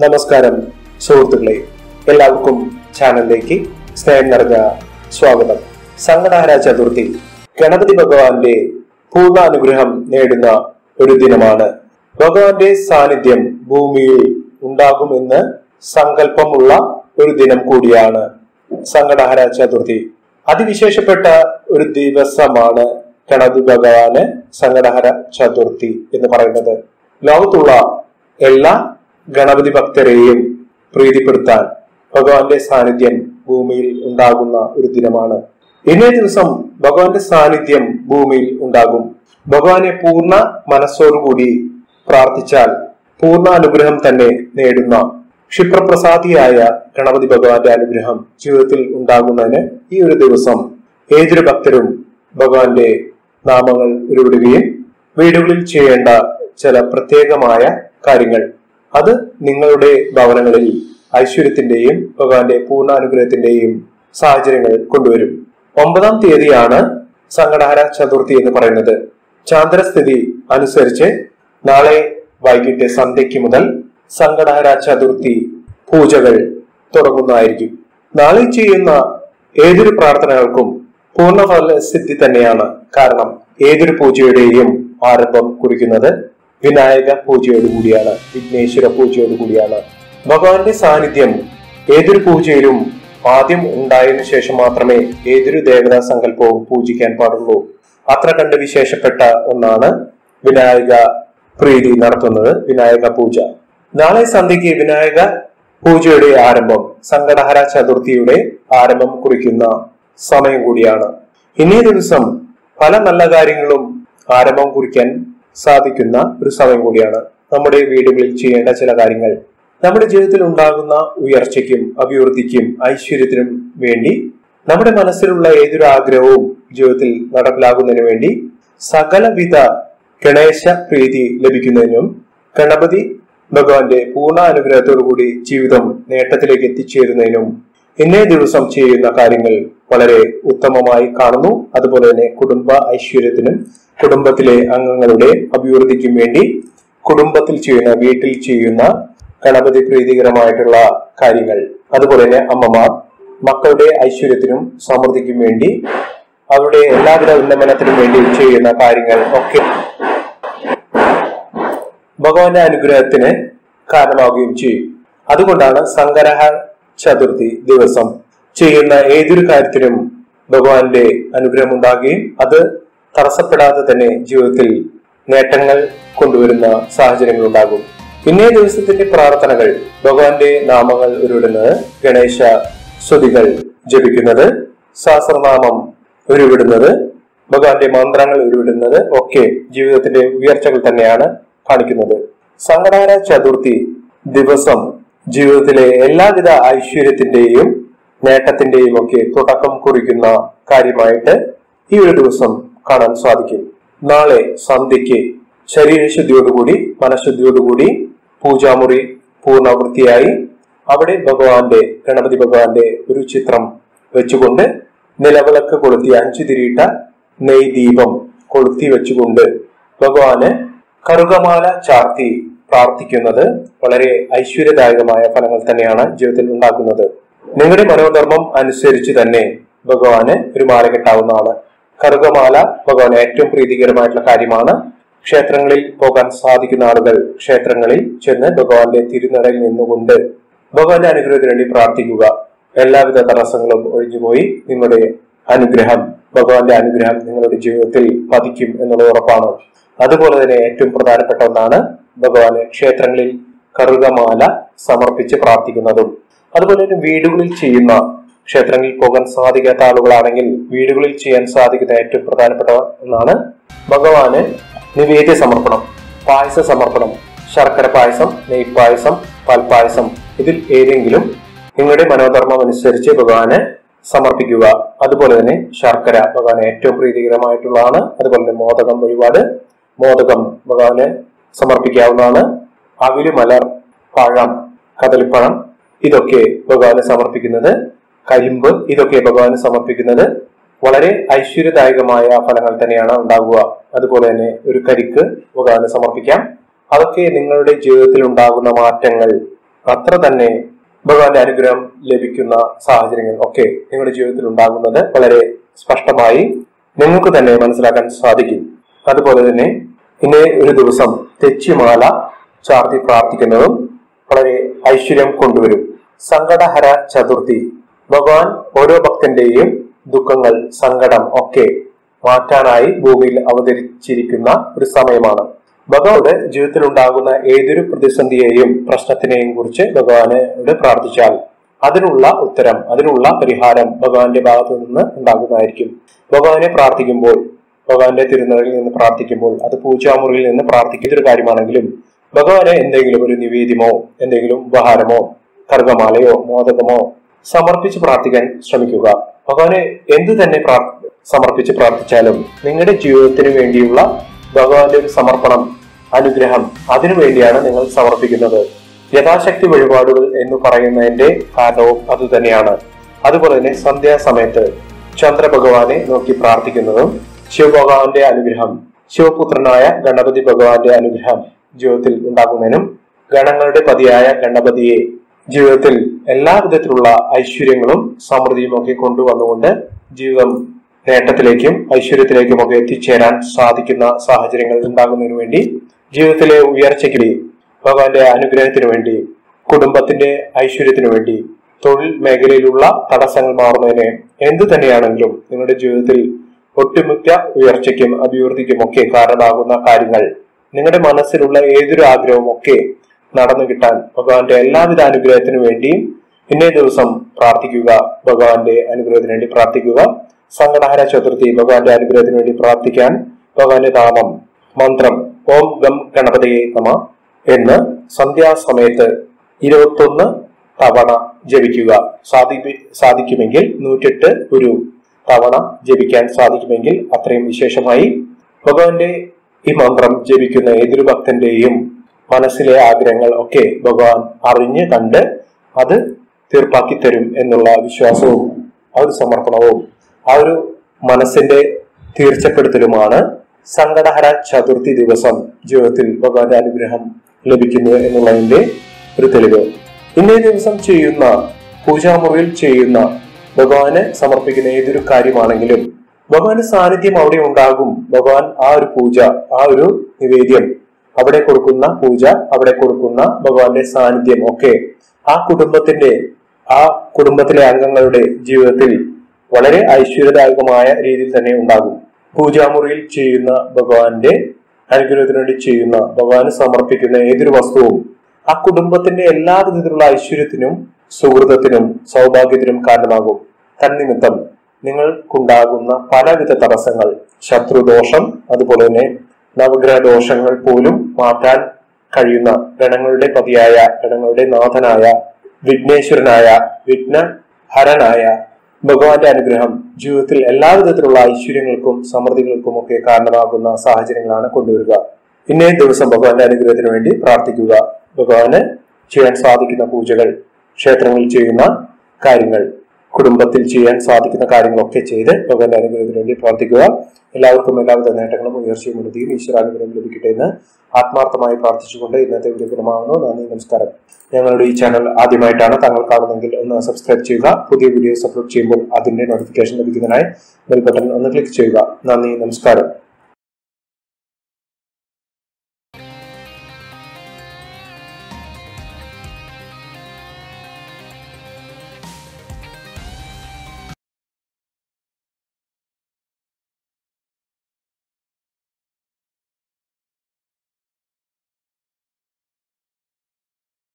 നമസ്കാരം സുഹൃത്തുക്കളെ എല്ലാവർക്കും ചാനലിലേക്ക് സ്നേഹം നിറഞ്ഞ സ്വാഗതം സങ്കടഹര ചതുർത്ഥി ഗണപതി ഭഗവാന്റെ പൂർണ്ണാനുഗ്രഹം നേടുന്ന ഒരു ദിനമാണ് ഭഗവാന്റെ സാന്നിധ്യം ഭൂമിയിൽ ഉണ്ടാകുമെന്ന് സങ്കല്പമുള്ള ഒരു ദിനം കൂടിയാണ് സങ്കടഹര ചതുർത്ഥി അതിവിശേഷപ്പെട്ട ഒരു ദിവസമാണ് ഗണപതി ഭഗവാന് സങ്കടഹര ചതുർത്ഥി എന്ന് പറയുന്നത് ലോകത്തുള്ള എല്ലാ ഗണപതി ഭക്തരെയും പ്രീതിപ്പെടുത്താൻ ഭഗവാന്റെ സാന്നിധ്യം ഭൂമിയിൽ ഉണ്ടാകുന്ന ഒരു ദിനമാണ് ഇന്നേ ദിവസം ഭഗവാന്റെ സാന്നിധ്യം ഭൂമിയിൽ ഉണ്ടാകും ഭഗവാനെ പൂർണ്ണ മനസ്സോടുകൂടി പ്രാർത്ഥിച്ചാൽ പൂർണ്ണ അനുഗ്രഹം തന്നെ നേടുന്ന ക്ഷിപ്രപ്രസാദിയായ ഗണപതി ഭഗവാന്റെ അനുഗ്രഹം ജീവിതത്തിൽ ഉണ്ടാകുന്നതിന് ഈ ഒരു ദിവസം ഏതൊരു ഭക്തരും ഭഗവാന്റെ നാമങ്ങൾ ഉരുവിടുകയും വീടുകളിൽ ചെയ്യേണ്ട ചില പ്രത്യേകമായ കാര്യങ്ങൾ അത് നിങ്ങളുടെ ഭവനങ്ങളിൽ ഐശ്വര്യത്തിന്റെയും ഭഗവാന്റെ പൂർണ്ണാനുഗ്രഹത്തിന്റെയും സാഹചര്യങ്ങൾ കൊണ്ടുവരും ഒമ്പതാം തീയതിയാണ് സങ്കടഹര ചതുർത്ഥി എന്ന് പറയുന്നത് ചാന്ദ്രസ്ഥിതി അനുസരിച്ച് നാളെ വൈകിട്ട് സന്ധ്യയ്ക്ക് മുതൽ സങ്കടഹര ചതുർത്ഥി പൂജകൾ തുടങ്ങുന്നതായിരിക്കും നാളെ ചെയ്യുന്ന ഏതൊരു പ്രാർത്ഥനകൾക്കും പൂർണ്ണഫല സിദ്ധി തന്നെയാണ് കാരണം ഏതൊരു പൂജയുടെയും ആരംഭം കുറിക്കുന്നത് വിനായക പൂജയോടുകൂടിയാണ് വിഘ്നേശ്വര പൂജയോടുകൂടിയാണ് ഭഗവാന്റെ സാന്നിധ്യം ഏതൊരു പൂജയിലും ആദ്യം ഉണ്ടായതിനു ശേഷം മാത്രമേ ഏതൊരു ദേവതാ സങ്കല്പവും പൂജിക്കാൻ പാടുള്ളൂ അത്ര കണ്ട് വിശേഷപ്പെട്ട ഒന്നാണ് വിനായക പ്രീതി നടത്തുന്നത് വിനായക പൂജ നാളെ സന്ധ്യയ്ക്ക് വിനായക പൂജയുടെ ആരംഭം സങ്കടഹര ചതുർത്ഥിയുടെ ആരംഭം കുറിക്കുന്ന സമയം കൂടിയാണ് ഇന്നേ ദിവസം പല നല്ല കാര്യങ്ങളും ആരംഭം കുറിക്കാൻ സാധിക്കുന്ന ഒരു സമയം കൂടിയാണ് നമ്മുടെ വീടുകളിൽ ചെയ്യേണ്ട ചില കാര്യങ്ങൾ നമ്മുടെ ജീവിതത്തിൽ ഉണ്ടാകുന്ന ഉയർച്ചയ്ക്കും അഭിവൃദ്ധിക്കും ഐശ്വര്യത്തിനും വേണ്ടി നമ്മുടെ മനസ്സിലുള്ള ഏതൊരു ആഗ്രഹവും ജീവിതത്തിൽ നടപ്പിലാകുന്നതിന് വേണ്ടി സകലവിധ ഗണേശ പ്രീതി ലഭിക്കുന്നതിനും ഗണപതി ഭഗവാന്റെ പൂർണ്ണ അനുഗ്രഹത്തോടുകൂടി ജീവിതം നേട്ടത്തിലേക്ക് എത്തിച്ചേരുന്നതിനും ഇന്നേ ദിവസം ചെയ്യുന്ന കാര്യങ്ങൾ വളരെ ഉത്തമമായി കാണുന്നു അതുപോലെ തന്നെ കുടുംബ ഐശ്വര്യത്തിനും കുടുംബത്തിലെ അംഗങ്ങളുടെ അഭിവൃദ്ധിക്കും വേണ്ടി കുടുംബത്തിൽ ചെയ്യുന്ന വീട്ടിൽ ചെയ്യുന്ന ഗണപതി പ്രീതികരമായിട്ടുള്ള കാര്യങ്ങൾ അതുപോലെ തന്നെ അമ്മമാർ മക്കളുടെ ഐശ്വര്യത്തിനും സമൃദ്ധിക്കും വേണ്ടി അവരുടെ എല്ലാവിധ ഉന്നമനത്തിനും വേണ്ടി ചെയ്യുന്ന കാര്യങ്ങൾ ഒക്കെ ഭഗവാന്റെ അനുഗ്രഹത്തിന് കാരണമാവുകയും ചെയ്യും അതുകൊണ്ടാണ് സങ്കരഹ ചതുർത്ഥി ദിവസം ചെയ്യുന്ന ഏതൊരു കാര്യത്തിനും ഭഗവാന്റെ അനുഗ്രഹം ഉണ്ടാകുകയും അത് തടസ്സപ്പെടാതെ തന്നെ ജീവിതത്തിൽ നേട്ടങ്ങൾ കൊണ്ടുവരുന്ന സാഹചര്യങ്ങൾ ഉണ്ടാകും ഇന്നേ ദിവസത്തിന്റെ പ്രാർത്ഥനകൾ ഭഗവാന്റെ നാമങ്ങൾ ഉരുവിടുന്നത് ഗണേശ സ്തുതികൾ ജപിക്കുന്നത് സഹസ്രനാമം ഉരുവിടുന്നത് ഭഗവാന്റെ മന്ത്രങ്ങൾ ഉരുവിടുന്നത് ഒക്കെ ജീവിതത്തിന്റെ ഉയർച്ചകൾ തന്നെയാണ് കാണിക്കുന്നത് സങ്കടഹര ചതുർത്ഥി ദിവസം ജീവിതത്തിലെ എല്ലാവിധ ഐശ്വര്യത്തിന്റെയും നേട്ടത്തിന്റെയും ഒക്കെ തുടക്കം കുറിക്കുന്ന കാര്യമായിട്ട് ഈ ഒരു ദിവസം കാണാൻ സാധിക്കും നാളെ സന്ധ്യയ്ക്ക് ശരീരശുദ്ധിയോടുകൂടി മനഃശുദ്ധിയോടുകൂടി പൂജാമുറി പൂർണ്ണവൃത്തിയായി അവിടെ ഭഗവാന്റെ ഗണപതി ഭഗവാന്റെ ഒരു ചിത്രം വെച്ചുകൊണ്ട് നിലവിളക്ക് കൊളുത്തി അഞ്ചു തിരിയിട്ട നെയ് ദീപം കൊളുത്തി വെച്ചുകൊണ്ട് ഭഗവാന് കറുകമാല ചാർത്തി പ്രാർത്ഥിക്കുന്നത് വളരെ ഐശ്വര്യദായകമായ ഫലങ്ങൾ തന്നെയാണ് ജീവിതത്തിൽ ഉണ്ടാക്കുന്നത് നിങ്ങളുടെ മനോധർമ്മം അനുസരിച്ച് തന്നെ ഭഗവാന് ഒരു മാല കെട്ടാവുന്നതാണ് കറുകമാല ഭഗവാന് ഏറ്റവും പ്രീതികരമായിട്ടുള്ള കാര്യമാണ് ക്ഷേത്രങ്ങളിൽ പോകാൻ സാധിക്കുന്ന ആളുകൾ ക്ഷേത്രങ്ങളിൽ ചെന്ന് ഭഗവാന്റെ തിരുനടയിൽ നിന്നുകൊണ്ട് ഭഗവാന്റെ അനുഗ്രഹത്തിന് വേണ്ടി പ്രാർത്ഥിക്കുക എല്ലാവിധ തടസ്സങ്ങളും ഒഴിഞ്ഞുപോയി നിങ്ങളുടെ അനുഗ്രഹം ഭഗവാന്റെ അനുഗ്രഹം നിങ്ങളുടെ ജീവിതത്തിൽ പതിക്കും എന്നുള്ളത് ഉറപ്പാണ് അതുപോലെ തന്നെ ഏറ്റവും പ്രധാനപ്പെട്ട ഒന്നാണ് ഭഗവാന് ക്ഷേത്രങ്ങളിൽ കറുകമാല സമർപ്പിച്ച് പ്രാർത്ഥിക്കുന്നതും അതുപോലെ തന്നെ വീടുകളിൽ ചെയ്യുന്ന ക്ഷേത്രങ്ങളിൽ പോകാൻ സാധിക്കാത്ത ആളുകളാണെങ്കിൽ വീടുകളിൽ ചെയ്യാൻ സാധിക്കുന്ന ഏറ്റവും പ്രധാനപ്പെട്ട ഒന്നാണ് ഭഗവാന് നിവേദ്യ സമർപ്പണം പായസ സമർപ്പണം ശർക്കര പായസം നെയ് പായസം പാൽപായസം ഇതിൽ ഏതെങ്കിലും നിങ്ങളുടെ മനോധർമ്മം അനുസരിച്ച് ഭഗവാന് സമർപ്പിക്കുക അതുപോലെ തന്നെ ശർക്കര ഭഗവാന് ഏറ്റവും പ്രീതികരമായിട്ടുള്ളതാണ് അതുപോലെ തന്നെ മോദകം വഴിപാട് മോദകം ഭഗവാന് സമർപ്പിക്കാവുന്നതാണ് അവില് മലർ പഴം കദളിപ്പഴം ഇതൊക്കെ ഭഗവാന് സമർപ്പിക്കുന്നത് കരിമ്പ് ഇതൊക്കെ ഭഗവാന് സമർപ്പിക്കുന്നത് വളരെ ഐശ്വര്യദായകമായ ഫലങ്ങൾ തന്നെയാണ് ഉണ്ടാകുക അതുപോലെ തന്നെ ഒരു കരിക്ക് ഭഗവാന് സമർപ്പിക്കാം അതൊക്കെ നിങ്ങളുടെ ജീവിതത്തിൽ ഉണ്ടാകുന്ന മാറ്റങ്ങൾ അത്ര തന്നെ ഭഗവാന്റെ അനുഗ്രഹം ലഭിക്കുന്ന സാഹചര്യങ്ങൾ ഒക്കെ നിങ്ങളുടെ ജീവിതത്തിൽ ഉണ്ടാകുന്നത് വളരെ സ്പഷ്ടമായി നിങ്ങൾക്ക് തന്നെ മനസ്സിലാക്കാൻ സാധിക്കും അതുപോലെ തന്നെ ഇന്നേ ഒരു ദിവസം തെച്ചിമാല ചാർത്തി പ്രാർത്ഥിക്കുന്നതും വളരെ ഐശ്വര്യം കൊണ്ടുവരും സങ്കടഹര ചതുർത്ഥി ഭഗവാൻ ഓരോ ഭക്തന്റെയും ദുഃഖങ്ങൾ സങ്കടം ഒക്കെ മാറ്റാനായി ഭൂമിയിൽ അവതരിച്ചിരിക്കുന്ന ഒരു സമയമാണ് ഭഗവാന്റെ ജീവിതത്തിൽ ഉണ്ടാകുന്ന ഏതൊരു പ്രതിസന്ധിയെയും പ്രശ്നത്തിനെയും കുറിച്ച് ഭഗവാനോട് പ്രാർത്ഥിച്ചാൽ അതിനുള്ള ഉത്തരം അതിനുള്ള പരിഹാരം ഭഗവാന്റെ ഭാഗത്തു നിന്ന് ഉണ്ടാകുന്നതായിരിക്കും ഭഗവാനെ പ്രാർത്ഥിക്കുമ്പോൾ ഭഗവാന്റെ തിരുനറിൽ നിന്ന് പ്രാർത്ഥിക്കുമ്പോൾ അത് പൂജാമുറിയിൽ നിന്ന് പ്രാർത്ഥിക്കുന്ന ഒരു കാര്യമാണെങ്കിലും ഭഗവാനെ എന്തെങ്കിലും ഒരു നിവേദ്യമോ എന്തെങ്കിലും ഉപഹാരമോ കർഗമാലയോ മോദകമോ സമർപ്പിച്ച് പ്രാർത്ഥിക്കാൻ ശ്രമിക്കുക ഭഗവാനെ എന്തു തന്നെ പ്രാർ- സമർപ്പിച്ച് പ്രാർത്ഥിച്ചാലും നിങ്ങളുടെ ജീവിതത്തിന് വേണ്ടിയുള്ള ഭഗവാന്റെ ഒരു സമർപ്പണം അനുഗ്രഹം അതിനു വേണ്ടിയാണ് നിങ്ങൾ സമർപ്പിക്കുന്നത് യഥാശക്തി വഴിപാടുകൾ എന്ന് പറയുന്നതിന്റെ കാരണവും അതുതന്നെയാണ് അതുപോലെ തന്നെ സന്ധ്യാസമയത്ത് ചന്ദ്രഭഗവാനെ നോക്കി പ്രാർത്ഥിക്കുന്നതും ശിവഭഗവാന്റെ അനുഗ്രഹം ശിവപുത്രനായ ഗണപതി ഭഗവാന്റെ അനുഗ്രഹം ജീവിതത്തിൽ ഉണ്ടാകുന്നതിനും ഗണങ്ങളുടെ പതിയായ ഗണപതിയെ ജീവിതത്തിൽ എല്ലാ വിധത്തിലുള്ള ഐശ്വര്യങ്ങളും സമൃദ്ധിയും ഒക്കെ കൊണ്ടുവന്നുകൊണ്ട് ജീവിതം നേട്ടത്തിലേക്കും ഐശ്വര്യത്തിലേക്കും ഒക്കെ എത്തിച്ചേരാൻ സാധിക്കുന്ന സാഹചര്യങ്ങൾ ഉണ്ടാകുന്നതിനു വേണ്ടി ജീവിതത്തിലെ ഉയർച്ചയ്ക്ക് ഭഗവാന്റെ അനുഗ്രഹത്തിനു വേണ്ടി കുടുംബത്തിന്റെ ഐശ്വര്യത്തിനു വേണ്ടി തൊഴിൽ മേഖലയിലുള്ള തടസ്സങ്ങൾ മാറുന്നതിന് എന്തു തന്നെയാണെങ്കിലും നിങ്ങളുടെ ജീവിതത്തിൽ ഒട്ടുമിക്ക ഉയർച്ചയ്ക്കും അഭിവൃദ്ധിക്കും ഒക്കെ കാരണമാകുന്ന കാര്യങ്ങൾ നിങ്ങളുടെ മനസ്സിലുള്ള ഏതൊരു ആഗ്രഹവും ഒക്കെ നടന്നു കിട്ടാൻ ഭഗവാന്റെ എല്ലാവിധ അനുഗ്രഹത്തിനു വേണ്ടിയും ഇന്നേ ദിവസം പ്രാർത്ഥിക്കുക ഭഗവാന്റെ അനുഗ്രഹത്തിന് വേണ്ടി പ്രാർത്ഥിക്കുക സങ്കടഹര ചതുർത്ഥി ഭഗവാന്റെ അനുഗ്രഹത്തിന് വേണ്ടി പ്രാർത്ഥിക്കാൻ ഭഗവാന്റെ നാമം മന്ത്രം ഓം ഗം ഗണപതയെ നമ എന്ന് സന്ധ്യാസമയത്ത് ഇരുപത്തൊന്ന് തവണ ജപിക്കുക സാധിപ്പി സാധിക്കുമെങ്കിൽ നൂറ്റെട്ട് ഒരു തവണ ജപിക്കാൻ സാധിക്കുമെങ്കിൽ അത്രയും വിശേഷമായി ഭഗവാന്റെ ഈ മന്ത്രം ജപിക്കുന്ന ഏതൊരു ഭക്തന്റെയും മനസ്സിലെ ആഗ്രഹങ്ങൾ ഒക്കെ ഭഗവാൻ അറിഞ്ഞ് കണ്ട് അത് തീർപ്പാക്കി തരും എന്നുള്ള വിശ്വാസവും ആ ഒരു സമർപ്പണവും ആ ഒരു മനസ്സിന്റെ തീർച്ചപ്പെടുത്തലുമാണ് സങ്കടഹര ചതുർത്ഥി ദിവസം ജീവിതത്തിൽ ഭഗവാന്റെ അനുഗ്രഹം ലഭിക്കുന്നു എന്നുള്ളതിന്റെ ഒരു തെളിവ് ഇന്നേ ദിവസം ചെയ്യുന്ന പൂജാമുറിയിൽ ചെയ്യുന്ന ഭഗവാന് സമർപ്പിക്കുന്ന ഏതൊരു കാര്യമാണെങ്കിലും ഭഗവാന്റെ സാന്നിധ്യം അവിടെ ഉണ്ടാകും ഭഗവാൻ ആ ഒരു പൂജ ആ ഒരു നിവേദ്യം അവിടെ കൊടുക്കുന്ന പൂജ അവിടെ കൊടുക്കുന്ന ഭഗവാന്റെ സാന്നിധ്യം ഒക്കെ ആ കുടുംബത്തിന്റെ ആ കുടുംബത്തിലെ അംഗങ്ങളുടെ ജീവിതത്തിൽ വളരെ ഐശ്വര്യദായകമായ രീതിയിൽ തന്നെ ഉണ്ടാകും പൂജാമുറിയിൽ ചെയ്യുന്ന ഭഗവാന്റെ അനുഗ്രഹത്തിന് വേണ്ടി ചെയ്യുന്ന ഭഗവാന് സമർപ്പിക്കുന്ന ഏതൊരു വസ്തുവും ആ കുടുംബത്തിന്റെ എല്ലാ വിധത്തിലുള്ള ഐശ്വര്യത്തിനും സുഹൃതത്തിനും സൗഭാഗ്യത്തിനും കാരണമാകും തന്നിമിത്തം നിങ്ങൾക്കുണ്ടാകുന്ന പലവിധ തടസ്സങ്ങൾ ശത്രുദോഷം അതുപോലെ തന്നെ നവഗ്രഹ ദോഷങ്ങൾ പോലും മാറ്റാൻ കഴിയുന്ന ഗണങ്ങളുടെ പതിയായ ഗണങ്ങളുടെ നാഥനായ വിഘ്നേശ്വരനായ വിഘ്നഹരനായ ഭഗവാന്റെ അനുഗ്രഹം ജീവിതത്തിൽ എല്ലാ വിധത്തിലുള്ള ഐശ്വര്യങ്ങൾക്കും സമൃദ്ധികൾക്കും ഒക്കെ കാരണമാകുന്ന സാഹചര്യങ്ങളാണ് കൊണ്ടുവരിക ഇന്നേ ദിവസം ഭഗവാന്റെ അനുഗ്രഹത്തിന് വേണ്ടി പ്രാർത്ഥിക്കുക ഭഗവാന് ചെയ്യാൻ സാധിക്കുന്ന പൂജകൾ ക്ഷേത്രങ്ങളിൽ ചെയ്യുന്ന കാര്യങ്ങൾ കുടുംബത്തിൽ ചെയ്യാൻ സാധിക്കുന്ന കാര്യങ്ങളൊക്കെ ചെയ്ത് ഭഗവാന്റെ അനുഗ്രഹത്തിന് വേണ്ടി പ്രാർത്ഥിക്കുക എല്ലാവർക്കും എല്ലാവിധ നേട്ടങ്ങളും ഉയർച്ചയും ഉന്നതിയും ഈശ്വരാനുഗ്രഹം ലഭിക്കട്ടെ എന്ന് ആത്മാർത്ഥമായി പ്രാർത്ഥിച്ചുകൊണ്ട് ഇന്നത്തെ വീഡിയോ പൂർണ്ണമാകുന്നു നന്ദി നമസ്കാരം ഞങ്ങളുടെ ഈ ചാനൽ ആദ്യമായിട്ടാണ് താങ്കൾ കാണുന്നതെങ്കിൽ ഒന്ന് സബ്സ്ക്രൈബ് ചെയ്യുക പുതിയ വീഡിയോസ് അപ്ലോഡ് ചെയ്യുമ്പോൾ അതിന്റെ നോട്ടിഫിക്കേഷൻ ലഭിക്കുന്നതിനായി ബെൽ ബട്ടൺ ഒന്ന് ക്ലിക്ക് ചെയ്യുക നന്ദി നമസ്കാരം